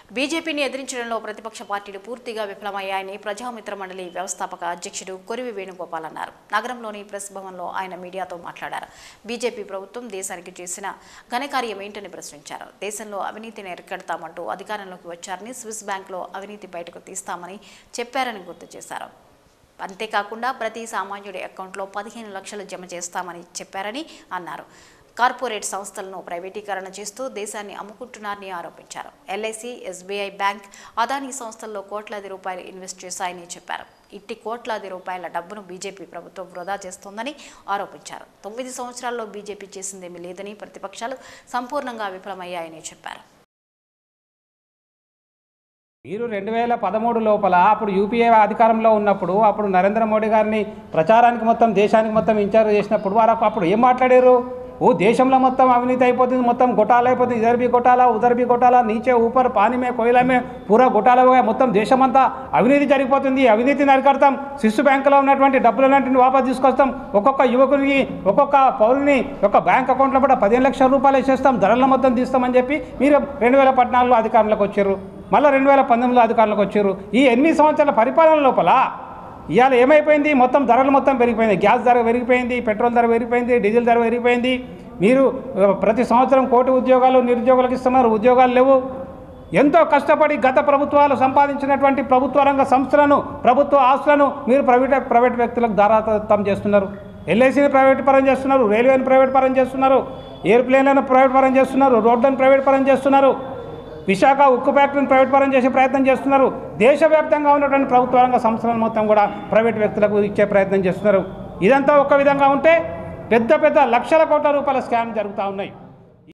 బీజేపీని ఎదిరించడంలో ప్రతిపక్ష పార్టీలు పూర్తిగా విఫలమయ్యాయని ప్రజామిత్ర మండలి వ్యవస్థాపక అధ్యక్షుడు కొరివి వేణుగోపాల్ అన్నారు నగరంలోని ప్రెస్ భవన్లో ఆయన మీడియాతో మాట్లాడారు బీజేపీ ప్రభుత్వం దేశానికి చేసిన ఘనకార్యం ఏంటని ప్రశ్నించారు దేశంలో అవినీతిని ఎరగడతామంటూ అధికారంలోకి వచ్చారని స్విస్ బ్యాంకులో అవినీతి బయటకు తీస్తామని చెప్పారని గుర్తు చేశారు అంతేకాకుండా ప్రతి సామాన్యుడి అకౌంట్లో పదిహేను లక్షలు జమ చేస్తామని చెప్పారని అన్నారు కార్పొరేట్ సంస్థలను ప్రైవేటీకరణ చేస్తూ దేశాన్ని అమ్ముకుంటున్నారని ఆరోపించారు ఎల్ఐసి ఎస్బీఐ బ్యాంక్ అదానీ సంస్థల్లో కోట్లాది రూపాయలు ఇన్వెస్ట్ చేశాయని చెప్పారు ఇట్టి కోట్లాది రూపాయల డబ్బును బీజేపీ ప్రభుత్వం వృధా చేస్తోందని ఆరోపించారు తొమ్మిది సంవత్సరాల్లో బీజేపీ చేసిందేమీ లేదని ప్రతిపక్షాలు సంపూర్ణంగా విఫలమయ్యాయని చెప్పారు మీరు రెండు వేల పదమూడు లోపల అప్పుడు యూపీఏ అధికారంలో ఉన్నప్పుడు అప్పుడు నరేంద్ర మోడీ గారిని ప్రచారానికి మొత్తం దేశానికి మొత్తం ఇన్ఛార్జ్ చేసినప్పుడు వారు అప్పుడు ఏం మాట్లాడారు ఓ దేశంలో మొత్తం అవినీతి అయిపోతుంది మొత్తం గొటాల అయిపోతుంది ఇదర్ బి గొటాల ఉదర్ బి గొటాల నీచే ఊపర్ పానిమే కోయిలమే పూరా గొటాలగా మొత్తం దేశమంతా అవినీతి జరిగిపోతుంది అవినీతిని అరికడతాం శిశు బ్యాంకులో ఉన్నటువంటి డబ్బులన్నింటిని వాపస్ తీసుకొస్తాం ఒక్కొక్క యువకునికి ఒక్కొక్క పౌరుని ఒక బ్యాంక్ అకౌంట్లో కూడా పదిహేను లక్షల రూపాయలు వేసేస్తాం ధరల మొత్తం తీస్తామని చెప్పి మీరు రెండు వేల పద్నాలుగులో అధికారంలోకి వచ్చారు మళ్ళీ రెండు వేల పంతొమ్మిదిలో అధికారంలోకి వచ్చారు ఈ ఎనిమిది సంవత్సరాల పరిపాలన లోపల ఇవాళ ఏమైపోయింది మొత్తం ధరలు మొత్తం పెరిగిపోయింది గ్యాస్ ధర పెరిగిపోయింది పెట్రోల్ ధర పెరిగిపోయింది డీజిల్ ధర పెరిగిపోయింది మీరు ఆ, ప్రతి సంవత్సరం కోటి ఉద్యోగాలు నిరుద్యోగులకు ఇస్తున్నారు ఉద్యోగాలు లేవు ఎంతో కష్టపడి గత ప్రభుత్వాలు సంపాదించినటువంటి ప్రభుత్వ రంగ సంస్థలను ప్రభుత్వ ఆస్తులను మీరు ప్రైవేట్ ప్రైవేట్ వ్యక్తులకు దారాదత్తం చేస్తున్నారు ఎల్ఐసిని ప్రైవేట్ పరం చేస్తున్నారు రైల్వేని ప్రైవేట్ పరం చేస్తున్నారు ఎయిర్ప్లేన్లను ప్రైవేట్ పరం చేస్తున్నారు రోడ్లను ప్రైవేట్ పరం చేస్తున్నారు విశాఖ ఉక్కు ఫ్యాక్టరీని ప్రైవేట్ పరం చేసే ప్రయత్నం చేస్తున్నారు దేశవ్యాప్తంగా ఉన్నటువంటి ప్రభుత్వ రంగ సంస్థలను మొత్తం కూడా ప్రైవేట్ వ్యక్తులకు ఇచ్చే ప్రయత్నం చేస్తున్నారు ఇదంతా ఒక విధంగా ఉంటే పెద్ద పెద్ద లక్షల కోట్ల రూపాయల స్కామ్ జరుగుతూ ఉన్నాయి